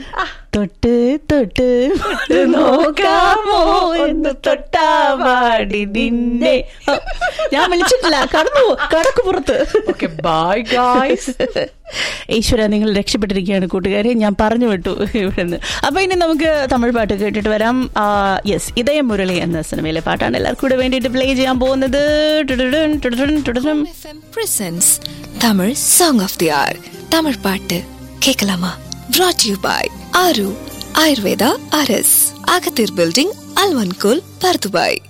തൊട്ട് തൊട്ട് നോക്കാമോ എന്ന് തൊട്ടാവാടി നിന്നെ ആ, ഞാൻ വിളിച്ചിട്ടില്ല കടന്നു പോ, കടക്ക് പുറത്ത് ഓക്കെ ബൈ ഗായ്സ് ഈശ്വര നിങ്ങൾ രക്ഷപ്പെട്ടിരിക്കുകയാണ് കൂട്ടുകാരെ ഞാൻ പറഞ്ഞു വിട്ടു ഇവിടുന്ന് അപ്പൊ ഇനി നമുക്ക് തമിഴ് പാട്ട് കേട്ടിട്ട് വരാം യെസ് ഇതയ മുരളി എന്ന സിനിമയിലെ പാട്ടാണ് എല്ലാവർക്കും കൂടെ വേണ്ടിയിട്ട് പ്ലേ ചെയ്യാൻ പോകുന്നത് ടുടുടുൻ, ടുടുടുൻ, ടുടുടുൻ. FM presents Tamil Song of the Hour. Tamil பாட்டு கேட்கலாமா brought யூ பாய் ஆரு ஆயுர்வேதா அரஸ் அகத்தீர் பில்டிங் அல்வன்கோல் பர்துபாய்